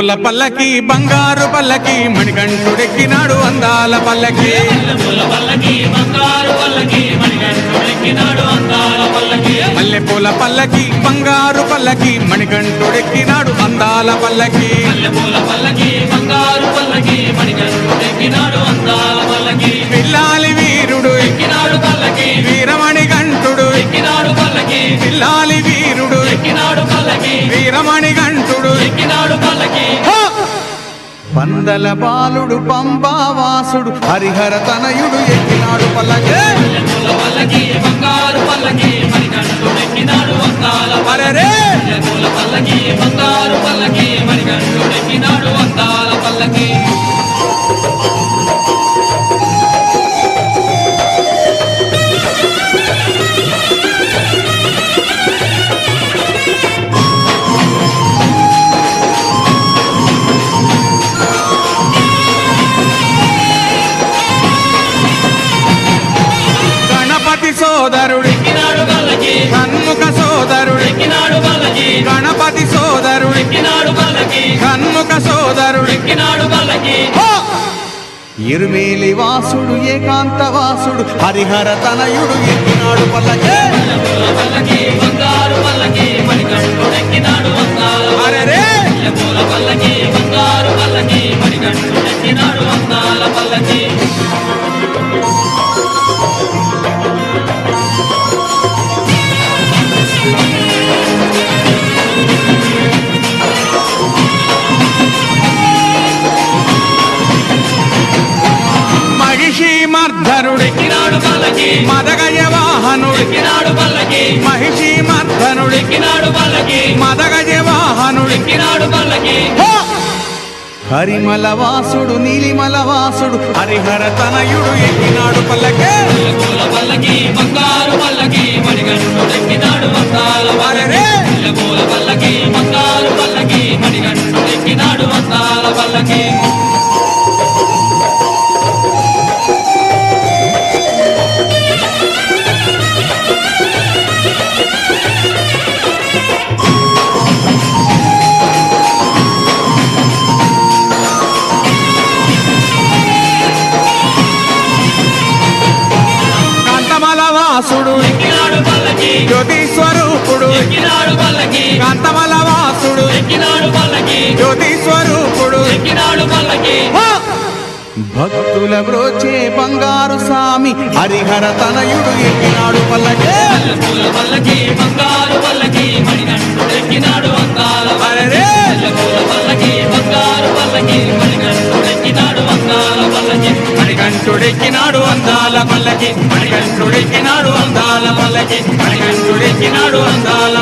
పూల పల్లకి బంగారు పల్లకి మణికంఠుడెక్కినాడు అందాల పల్లకి పూల పల్లకి బంగారు పల్లకి మణికంఠుడెక్కినాడు అందాల పల్లకి మల్లె పూల పల్లకి బంగారు పల్లకి మణికంఠుడెక్కినాడు అందాల పల్లకి పూల పల్లకి బంగారు పల్లకి మణికంఠుడెక్కినాడు అందాల పల్లకి పిల్లాలి వీరుడు ఎక్కినాడు పల్లకి వీరమణి గంటుడు ఎక్కినాడు పల్లకి పిల్లాలి వీరుడు ఎక్కినాడు పల్లకి వీరమణి గంటుడు ఎక్కినాడు పల్లకి పందల బాలుడు పంబావాసుడు హరిహర తనయుడు ఎక్కినాడు పల్లకే పూల పల్లకి బంగారు పల్లకి మణికంఠుడెక్కినాడు అందాల అరెరే పూల పల్లకి బంగారు పల్లకి మణికంఠుడెక్కినాడు అందాల పల్లకి గణపతి సోదరుడు ఎక్కినాడు పల్లకి కన్ముఖ సోదరుడు ఎక్కినాడు పల్లకి గణపతి సోదరుడు ఎక్కినాడు పల్లకి కన్ముఖ సోదరుడు ఎక్కినాడు పల్లకి ఇరుమేలి వాసుడు ఏకాంత వాసుడు హరిహర తనయుడు ఎక్కినాడు పల్లకే పూల పల్లకి బంగారు పల్లకి మణికంఠుడెక్కినాడు అందాల అరెరే పూల పల్లకి బంగారు పల్లకి మణికంఠుడెక్కినాడు అందాల పల్లకి మహిషి మర్ధనుడు ఎక్కినాడు పల్లకి మదగజ వాహనుడు ఎక్కినాడు పల్లకి మహిషి మర్ధనుడు ఎక్కినాడు పల్లకి మదగజ వాహనుడు ఎక్కినాడు పల్లకి హరిమల వాసుడు నీలిమల వాసుడు హరిహర తనయుడు ఎక్కినాడు పల్లకే పూల పల్లకి బంగారు పల్లకి మణికంఠుడెక్కినాడు అందాల అరెరే పూల పల్లకి బంగారు పల్లకి మణికంఠుడెక్కినాడు అందాల పల్లకి కాంతమల వాసుడు ఎక్కినాడు పల్లకి జ్యోతి స్వరూపుడు ఎక్కినాడు పల్లకి కాంతమల వాసుడు ఎక్కినాడు పల్లకి జ్యోతి స్వరూపుడు ఎక్కినాడు పల్లకి భక్తుల బ్రోచే బంగారు స్వామి హరిహర తనయుడు ఎక్కినాడు పల్లకే పూల పల్లకి బంగారు పల్లకి మణికంఠుడెక్కినాడు అందాల అరెరే పూల పల్లకి బంగారు పల్లకి మణికంఠుడెక్కినాడు అందాల పల్లకి మణికంఠుడెక్కినాడు అందాల పల్లకి మణికంఠుడెక్కినాడు అందాల పల్లకి మణికంఠుడెక్కినాడు అందాల